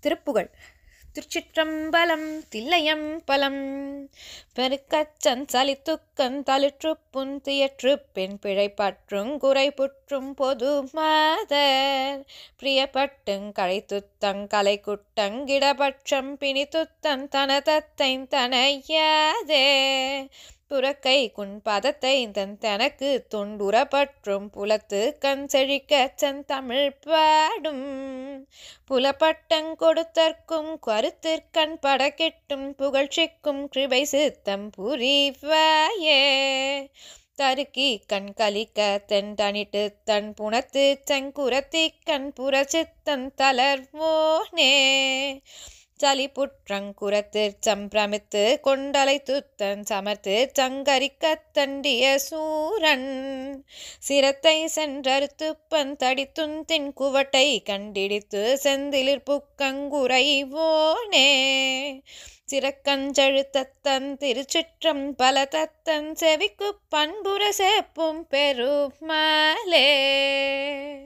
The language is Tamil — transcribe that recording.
திருப்புகழ் திருச்சிற்றம்பலம் தில்லையம் பலம் பெருக்கச்சன் சலித்துக்கன் தளிற்றுப் புந்தியற்று பெண் பிழை பற்றும் குறை புற்றும் பொது மாதர் பிரியப்பட்டுங் கழைத்துத்தங் கலை குட்டங்கிடபட்சம் பிணித்துத்தன் தனதத்தைந் தனையாதே புறக்கை குன் பதத்தை தன் தனக்கு தொண்டுறப்பற்றும் புலத்து கண் செழிக்கச் செந்தமிழ் பாடும் புலப்பட்டங் கொடுத்தற்கும் கருத்திற்கண் படக்கிட்டும் புகழ்ச்சிக்கும் கிருபை சித்தம் புரிவாயே தருக்கி கண் கலிக்க தென் தனிட்டு தன் புனத்து செங்குரத்தி கண் புறச்சித்தன் தளர்வோனே சலிப்புற்றங்குரத்திற் சம்பிரமித்து கொண்டலை துத்தன் சமர்த்து சங்கரிக்கத் தண்டிய சூரன் சிரத்தை சென்றறுத்துப்பன் தடித்துந்தின் குவட்டை கண்டிடித்து செந்திலிற் புக்கங்குறைவோனே சிறக்கஞ்சழுத்தத்தன் திருச்சிற்றம் பல தத்தன் செவிக்குப் பண்புற சேப்பும் பெருமாளே